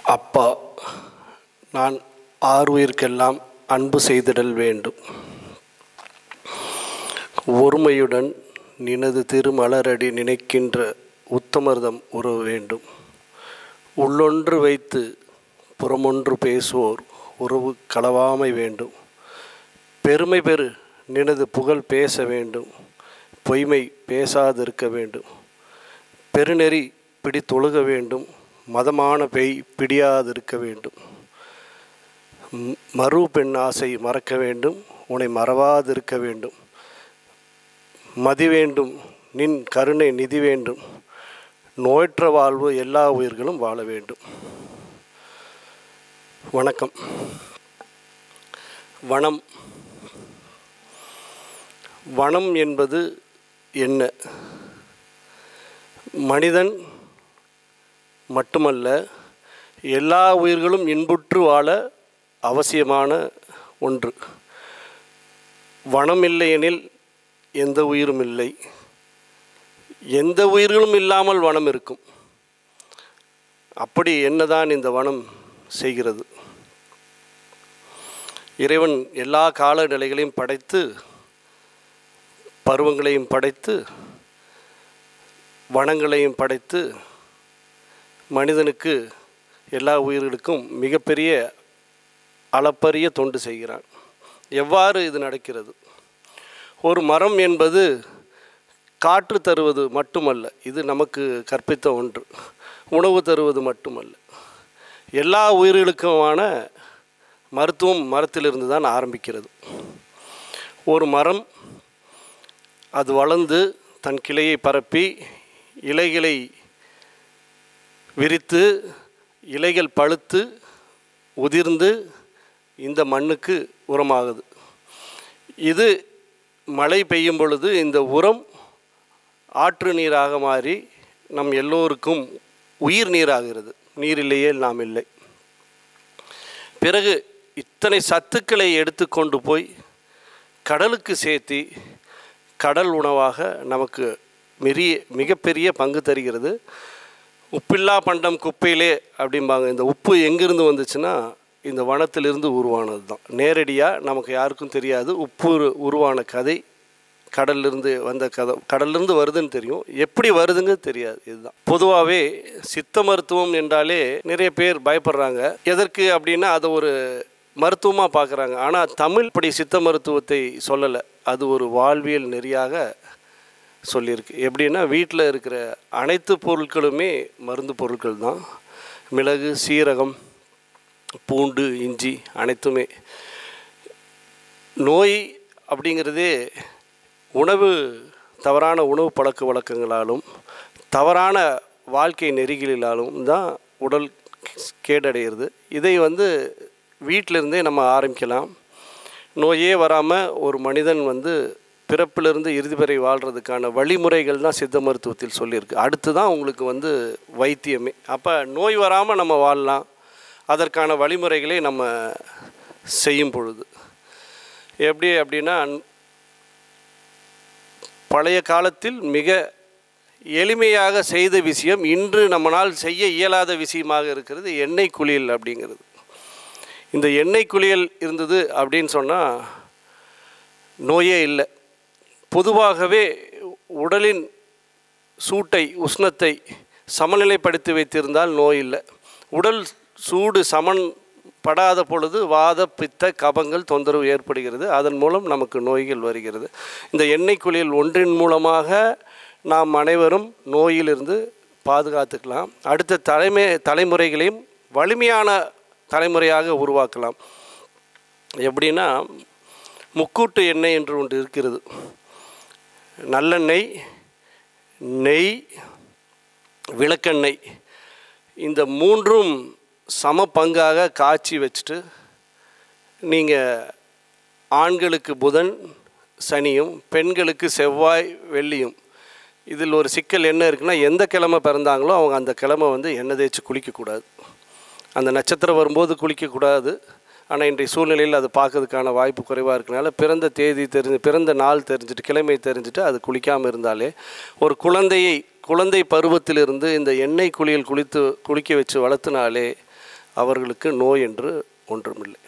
அப்பா நான் ஆறுயிர்க்கெல்லாம் அன்பு செய்திடல் வேண்டும் ஒருமையுடன் நினது திருமலரடி நினைக்கின்ற உத்தமர்தம் உறவு வேண்டும் உள்ளொன்று வைத்து புறமொன்று பேசுவோர் உறவு களவாமை வேண்டும் பெருமை பெறு நினது புகழ் பேச வேண்டும் பொய்மை பேசாதிருக்க வேண்டும் பெருநெறி பிடித்தொழுக வேண்டும் மதமான பெய் பிடியாதிருக்க வேண்டும் ம், மறு பெண் ஆசை மறக்க வேண்டும் உன்னை மறவாதிருக்க வேண்டும் மதி வேண்டும் நின் கருணை நிதி வேண்டும் நோயற்ற வாழ்வு எல்லா உயிர்களும் வாழ வேண்டும் வணக்கம் வனம் வனம் என்பது என்ன மனிதன் மட்டுமல்ல எல்லா உயிர்களும் இன்புற்று வாழ அவசியமான ஒன்று வனம் இல்லையெனில் எந்த உயிரும் இல்லை எந்த உயிர்களும் இல்லாமல் வனம் இருக்கும் அப்படி என்னதான் இந்த வனம் செய்கிறது இறைவன் எல்லா காலநிலைகளையும் படைத்து பருவங்களையும் படைத்து வனங்களையும் படைத்து மனிதனுக்கு எல்லா உயிர்களுக்கும் மிகப்பெரிய அளப்பரிய தொண்டு செய்கிறான் எவ்வாறு இது நடக்கிறது ஒரு மரம் என்பது காற்று தருவது மட்டுமல்ல இது நமக்கு கற்பித்த ஒன்று உணவு தருவது மட்டுமல்ல எல்லா உயிர்களுக்குமான மருத்துவம் மரத்திலிருந்து தான் ஆரம்பிக்கிறது ஒரு மரம் அது வளர்ந்து தன் கிளையை பரப்பி இலைகளை விரித்து இலைகள் பழுத்து உதிர்ந்து இந்த மண்ணுக்கு உரமாகுது இது மழை பெய்யும் பொழுது இந்த உரம் ஆற்று நீராக மாறி நம் எல்லோருக்கும் உயிர் நீராகிறது நீர் இல்லையே நாம் இல்லை பிறகு இத்தனை சத்துக்களை எடுத்துக்கொண்டு போய் கடலுக்கு சேர்த்தி கடல் உணவாக நமக்கு மெரிய மிகப்பெரிய பங்கு தருகிறது உப்பில்லா பண்டம் குப்பையிலே அப்படிம்பாங்க இந்த உப்பு எங்கிருந்து வந்துச்சுன்னா இந்த வனத்திலிருந்து உருவானது தான் நேரடியாக நமக்கு யாருக்கும் தெரியாது உப்பு உரு- உருவான கதை கடல்லிருந்து வந்த கதை கடல்லிருந்து வருதுன்னு தெரியும் எப்படி வருதுங்க தெரியாது இதுதான் பொதுவாகவே சித்த மருத்துவம் என்றாலே நிறைய பேர் பயப்படுறாங்க எதற்கு அப்படின்னா அதை ஒரு மருத்துவமாக பார்க்குறாங்க ஆனால் தமிழ் இப்படி சித்த மருத்துவத்தை சொல்லலை அது ஒரு வாழ்வியல் நெறியாக சொல்லியிருக்கு எப்படின்னா வீட்டில் இருக்கிற அனைத்து பொருட்களுமே மருந்து பொருட்கள் தான் மிளகு சீரகம் பூண்டு இஞ்சி அனைத்துமே நோய் அப்படிங்கிறதே உணவு தவறான உணவு பழக்க வழக்கங்களாலும் தவறான வாழ்க்கை நெறிகளிலாலும் தான் உடல் கேடடைகிறது இதை வந்து வீட்டிலிருந்தே நம்ம ஆரம்பிக்கலாம் நோயே வராமல் ஒரு மனிதன் வந்து பிறப்பிலிருந்து இறுதி வரை வாழ்கிறதுக்கான வழிமுறைகள் தான் சித்த மருத்துவத்தில் சொல்லியிருக்கு அடுத்து தான் உங்களுக்கு வந்து வைத்தியமே அப்போ நோய் வராமல் நம்ம வாழலாம் அதற்கான வழிமுறைகளை நம்ம செய்யும் பொழுது எப்படி அப்படின்னா பழைய காலத்தில் மிக எளிமையாக செய்த விஷயம் இன்று நம்மளால் செய்ய இயலாத விஷயமாக இருக்கிறது எண்ணெய் குளியல் அப்படிங்கிறது இந்த எண்ணெய் குளியல் இருந்தது அப்படின்னு சொன்னால் நோயே இல்லை பொதுவாகவே உடலின் சூட்டை உஷ்ணத்தை சமநிலைப்படுத்தி வைத்திருந்தால் நோய் இல்லை உடல் சூடு சமன் படாத பொழுது வாத பித்த கபங்கள் தொந்தரவு ஏற்படுகிறது அதன் மூலம் நமக்கு நோய்கள் வருகிறது இந்த எண்ணெய் குளியல் ஒன்றின் மூலமாக நாம் அனைவரும் நோயிலிருந்து பாதுகாத்துக்கலாம் அடுத்த தலைமை தலைமுறைகளையும் வலிமையான தலைமுறையாக உருவாக்கலாம் எப்படின்னா முக்கூட்டு எண்ணெய் என்று ஒன்று இருக்கிறது நல்லெண்ணெய் நெய் விளக்கெண்ணெய் இந்த மூன்றும் சம பங்காக காய்ச்சி வச்சுட்டு நீங்கள் ஆண்களுக்கு புதன் சனியும் பெண்களுக்கு செவ்வாய் வெள்ளியும் இதில் ஒரு சிக்கல் என்ன இருக்குன்னா எந்த கிழமை பிறந்தாங்களோ அவங்க அந்த கிழமை வந்து எண்ணெய் தேய்ச்சி குளிக்கக்கூடாது அந்த நட்சத்திரம் வரும்போது குளிக்கக்கூடாது ஆனால் இன்றைய சூழ்நிலையில் அது பார்க்கறதுக்கான வாய்ப்பு குறைவாக இருக்கனால பிறந்த தேதி தெரிஞ்சு பிறந்த நாள் தெரிஞ்சுட்டு கிழமை தெரிஞ்சுட்டு அது குளிக்காமல் இருந்தாலே ஒரு குழந்தையை குழந்தை பருவத்திலிருந்து இந்த எண்ணெய் குளியல் குளித்து குளிக்க வச்சு வளர்த்துனாலே அவர்களுக்கு நோய் என்று ஒன்றுமில்லை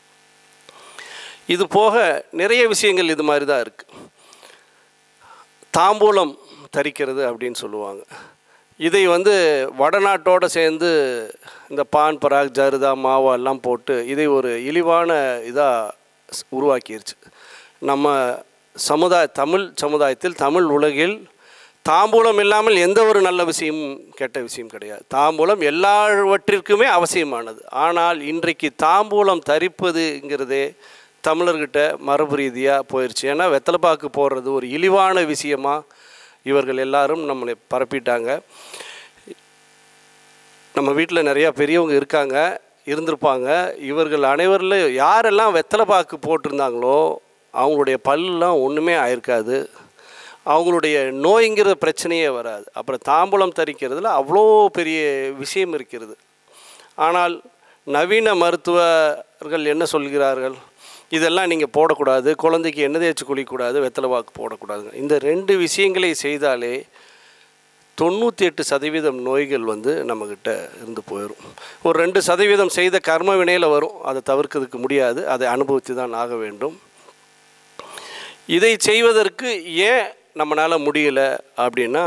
இது போக நிறைய விஷயங்கள் இது மாதிரி தான் இருக்குது தாம்பூலம் தரிக்கிறது அப்படின்னு சொல்லுவாங்க இதை வந்து வடநாட்டோடு சேர்ந்து இந்த பான் பராக் ஜருதா மாவா எல்லாம் போட்டு இதை ஒரு இழிவான இதாக உருவாக்கிருச்சு நம்ம சமுதாய தமிழ் சமுதாயத்தில் தமிழ் உலகில் தாம்பூலம் இல்லாமல் எந்த ஒரு நல்ல விஷயமும் கெட்ட விஷயம் கிடையாது தாம்பூலம் எல்லாவற்றிற்குமே அவசியமானது ஆனால் இன்றைக்கு தாம்பூலம் தரிப்பதுங்கிறதே தமிழர்கிட்ட மரபு ரீதியாக போயிடுச்சு ஏன்னா வெத்தலைப்பாக்கு போடுறது ஒரு இழிவான விஷயமா இவர்கள் எல்லாரும் நம்மளை பரப்பிட்டாங்க நம்ம வீட்டில் நிறையா பெரியவங்க இருக்காங்க இருந்திருப்பாங்க இவர்கள் அனைவரில் யாரெல்லாம் வெத்தலைப்பாக்கு போட்டிருந்தாங்களோ அவங்களுடைய பல்லாம் ஒன்றுமே ஆயிருக்காது அவங்களுடைய நோய்ங்கிற பிரச்சனையே வராது அப்புறம் தாம்பூலம் தரிக்கிறதுல அவ்வளோ பெரிய விஷயம் இருக்கிறது ஆனால் நவீன மருத்துவர்கள் என்ன சொல்கிறார்கள் இதெல்லாம் நீங்கள் போடக்கூடாது குழந்தைக்கு எண்ணெய் தேய்ச்சி குளிக்கக்கூடாது வெத்தலை வாக்கு போடக்கூடாதுங்க இந்த ரெண்டு விஷயங்களை செய்தாலே தொண்ணூற்றி எட்டு சதவீதம் நோய்கள் வந்து நம்மக்கிட்ட இருந்து போயிடும் ஒரு ரெண்டு சதவீதம் செய்த கர்ம வினையில் வரும் அதை தவிர்க்கிறதுக்கு முடியாது அதை அனுபவித்து தான் ஆக வேண்டும் இதை செய்வதற்கு ஏன் நம்மளால் முடியல அப்படின்னா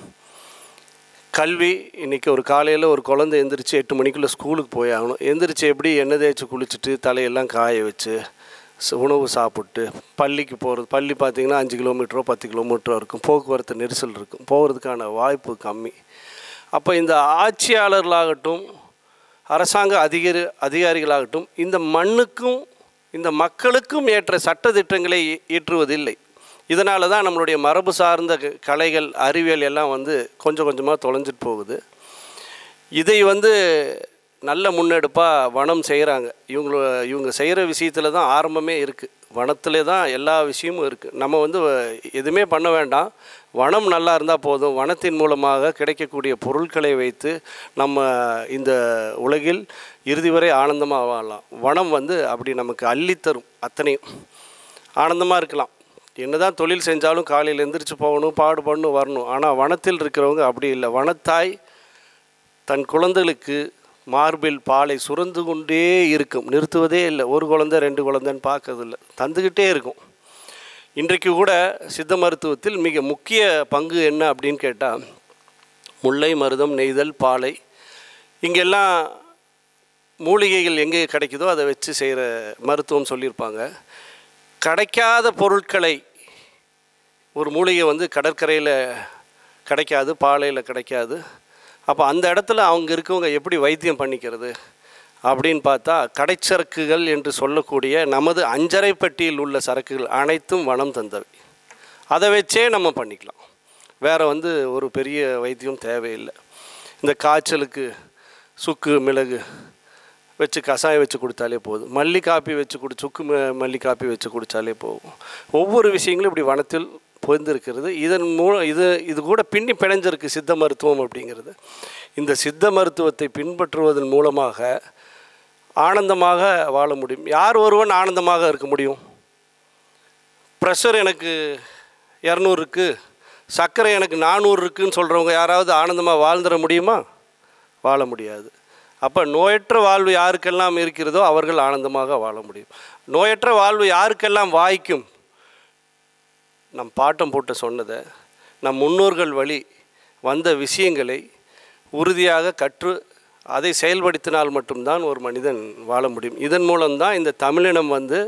கல்வி இன்றைக்கி ஒரு காலையில் ஒரு குழந்தை எந்திரிச்சு எட்டு மணிக்குள்ளே ஸ்கூலுக்கு போய் ஆகணும் எந்திரிச்சு எப்படி எண்ணெய் தேய்ச்சி குளிச்சுட்டு தலையெல்லாம் காய வச்சு ச- உணவு சாப்பிட்டு பள்ளிக்கு போகிறது பள்ளி பார்த்திங்கன்னா அஞ்சு கிலோமீட்டரோ பத்து கிலோமீட்டரோ இருக்கும் போக்குவரத்து நெரிசல் இருக்கும் போகிறதுக்கான வாய்ப்பு கம்மி அப்போ இந்த ஆட்சியாளர்களாகட்டும் அரசாங்க அதிகாரி அதிகாரிகளாகட்டும் இந்த மண்ணுக்கும் இந்த மக்களுக்கும் ஏற்ற சட்டதிட்டங்களை இ- இயற்றுவதில்லை இதனால தான் நம்மளுடைய மரபு சார்ந்த க- கலைகள் அறிவியல் எல்லாம் வந்து கொஞ்சம் கொஞ்சமாக தொலைஞ்சிட்டு போகுது இதை வந்து நல்ல முன்னெடுப்பாக வனம் செய்கிறாங்க இவங்கள இவங்க செய்கிற விஷயத்தில் தான் ஆரம்பமே இருக்குது வனத்திலே தான் எல்லா விஷயமும் இருக்குது நம்ம வந்து வ- எதுவுமே பண்ண வேண்டாம் வனம் நல்லா இருந்தால் போதும் வனத்தின் மூலமாக கிடைக்கக்கூடிய பொருட்களை வைத்து நம்ம இந்த உலகில் இறுதி வரை ஆனந்தமாக வாழலாம் வனம் வந்து அப்படி நமக்கு அள்ளித்தரும் அத்தனையும் ஆனந்தமாக இருக்கலாம் என்னதான் தொழில் செஞ்சாலும் காலையில் எந்திரிச்சு போகணும் பாடுபடணும் வரணும் ஆனால் வனத்தில் இருக்கிறவங்க அப்படி இல்லை வனத்தாய் தன் குழந்தைகளுக்கு மார்பில் பாலை சுரந்து கொண்டே இருக்கும் நிறுத்துவதே இல்லை ஒரு குழந்தை ரெண்டு குழந்தைன்னு பார்க்கறதில்ல தந்துக்கிட்டே இருக்கும் இன்றைக்கு கூட சித்த மருத்துவத்தில் மிக முக்கிய பங்கு என்ன அப்படின்னு கேட்டால் முல்லை மருதம் நெய்தல் பாலை இங்கெல்லாம் மூலிகைகள் எங்கே கிடைக்குதோ அதை வச்சு செய்கிற மருத்துவம் சொல்லியிருப்பாங்க கிடைக்காத பொருட்களை ஒரு மூலிகை வந்து கடற்கரையில் கிடைக்காது பாலையில் கிடைக்காது அப்போ அந்த இடத்துல அவங்க இருக்கவங்க எப்படி வைத்தியம் பண்ணிக்கிறது அப்படின்னு பார்த்தா கடைச்சரக்குகள் என்று சொல்லக்கூடிய நமது அஞ்சரை பெட்டியில் உள்ள சரக்குகள் அனைத்தும் வனம் தந்தவை அதை வச்சே நம்ம பண்ணிக்கலாம் வேறு வந்து ஒரு பெரிய வைத்தியம் தேவையில்லை இந்த காய்ச்சலுக்கு சுக்கு மிளகு வச்சு கஷாயம் வச்சு கொடுத்தாலே போதும் மல்லி காப்பி வச்சு குடி சுக்கு ம- மல்லி காப்பி வச்சு குடித்தாலே போகும் ஒவ்வொரு விஷயங்களும் இப்படி வனத்தில் பொய்ந்திருக்கிறது இதன் மூலம் இது இது கூட பின்னி பிணைஞ்சிருக்கு சித்த மருத்துவம் அப்படிங்கிறது இந்த சித்த மருத்துவத்தை பின்பற்றுவதன் மூலமாக ஆனந்தமாக வாழ முடியும் யார் ஒருவன் ஆனந்தமாக இருக்க முடியும் ப்ரெஷர் எனக்கு இரநூறு இருக்குது சர்க்கரை எனக்கு நானூறு இருக்குன்னு சொல்கிறவங்க யாராவது ஆனந்தமாக வாழ்ந்துட முடியுமா வாழ முடியாது அப்போ நோயற்ற வாழ்வு யாருக்கெல்லாம் இருக்கிறதோ அவர்கள் ஆனந்தமாக வாழ முடியும் நோயற்ற வாழ்வு யாருக்கெல்லாம் வாய்க்கும் நம் பாட்டம் போட்டு சொன்னதை நம் முன்னோர்கள் வழி வந்த விஷயங்களை உறுதியாக கற்று அதை செயல்படுத்தினால் மட்டும்தான் ஒரு மனிதன் வாழ முடியும் இதன் மூலம்தான் இந்த தமிழினம் வந்து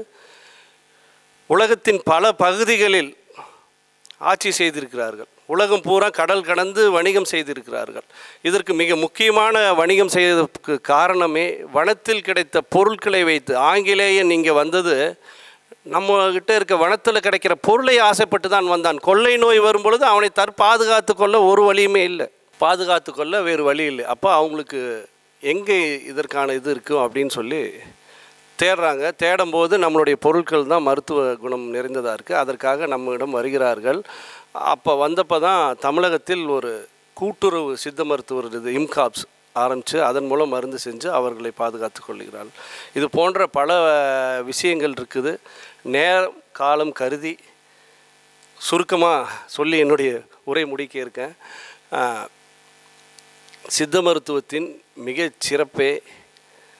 உலகத்தின் பல பகுதிகளில் ஆட்சி செய்திருக்கிறார்கள் உலகம் பூரா கடல் கடந்து வணிகம் செய்திருக்கிறார்கள் இதற்கு மிக முக்கியமான வணிகம் செய்வதற்கு காரணமே வனத்தில் கிடைத்த பொருட்களை வைத்து ஆங்கிலேயன் இங்கே வந்தது நம்ம கிட்ட இருக்க வனத்தில் கிடைக்கிற பொருளை ஆசைப்பட்டு தான் வந்தான் கொள்ளை நோய் வரும்பொழுது அவனை தற்பாதுகாத்து கொள்ள ஒரு வழியுமே இல்லை பாதுகாத்து கொள்ள வேறு வழி இல்லை அப்போ அவங்களுக்கு எங்கே இதற்கான இது இருக்கும் அப்படின்னு சொல்லி தேடுறாங்க தேடும்போது நம்மளுடைய பொருட்கள் தான் மருத்துவ குணம் நிறைந்ததாக இருக்குது அதற்காக நம்மிடம் வருகிறார்கள் அப்போ வந்தப்போ தான் தமிழகத்தில் ஒரு கூட்டுறவு சித்த மருத்துவர் இது இம்காப்ஸ் ஆரம்பித்து அதன் மூலம் மருந்து செஞ்சு அவர்களை பாதுகாத்து கொள்கிறார்கள் இது போன்ற பல விஷயங்கள் இருக்குது நேரம் காலம் கருதி சுருக்கமாக சொல்லி என்னுடைய உரை முடிக்க இருக்கேன் ஆஹ், சித்த மருத்துவத்தின் மிகச் சிறப்பே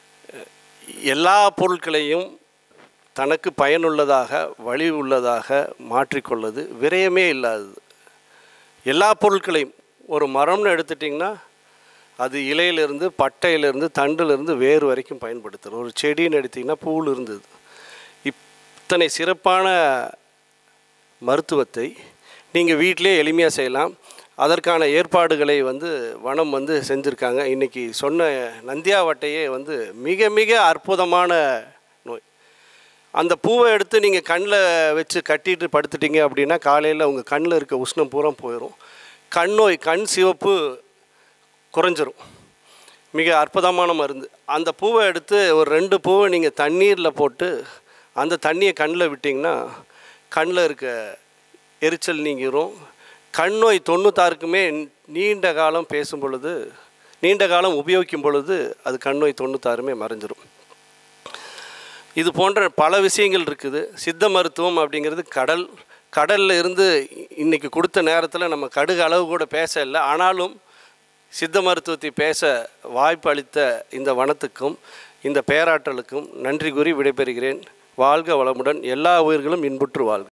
எல்லா பொருட்களையும் தனக்கு பயனுள்ளதாக வழி உள்ளதாக மாற்றிக்கொள்வது விரயமே இல்லாதது எல்லா பொருட்களையும் ஒரு மரம்னு எடுத்துட்டிங்கன்னா அது இலையிலிருந்து பட்டையிலிருந்து தண்டிலிருந்து வேறு வரைக்கும் பயன்படுத்துகிறோம் ஒரு செடின்னு எடுத்திங்கன்னா பூவில் இருந்தது இத்தனை சிறப்பான மருத்துவத்தை நீங்கள் வீட்டிலே எளிமையாக செய்யலாம் அதற்கான ஏற்பாடுகளை வந்து வனம் வந்து செஞ்சுருக்காங்க இன்றைக்கி சொன்ன நந்தியாவட்டையே வந்து மிக மிக அற்புதமான நோய் அந்த பூவை எடுத்து நீங்கள் கண்ணில் வச்சு கட்டிட்டு படுத்துட்டீங்க அப்படின்னா காலையில் உங்கள் கண்ணில் இருக்க உஷ்ணம் பூரா போயிடும் கண் நோய் கண் சிவப்பு குறைஞ்சிரும் மிக அற்புதமான மருந்து அந்த பூவை எடுத்து ஒரு ரெண்டு பூவை நீங்கள் தண்ணீரில் போட்டு அந்த தண்ணியை கண்ணில் விட்டிங்கன்னா கண்ணில் இருக்க எரிச்சல் நீங்கிரும் கண் நோய் தொண்ணூத்தாறுக்குமே நீண்ட காலம் பேசும் பொழுது நீண்ட காலம் உபயோகிக்கும் பொழுது அது கண் நோய் தொண்ணூத்தாறுமே மறைஞ்சிரும் இது போன்ற பல விஷயங்கள் இருக்குது சித்த மருத்துவம் அப்படிங்கிறது கடல் கடல்ல இருந்து இன்னைக்கு கொடுத்த நேரத்தில் நம்ம கடுகு அளவு கூட பேச இல்லை ஆனாலும் சித்த மருத்துவத்தை பேச வாய்ப்பு அளித்த இந்த வனத்துக்கும் இந்த பேராற்றலுக்கும் நன்றி கூறி விடைபெறுகிறேன் வாழ்க வளமுடன் எல்லா உயிர்களும் இன்புற்று வாழ்க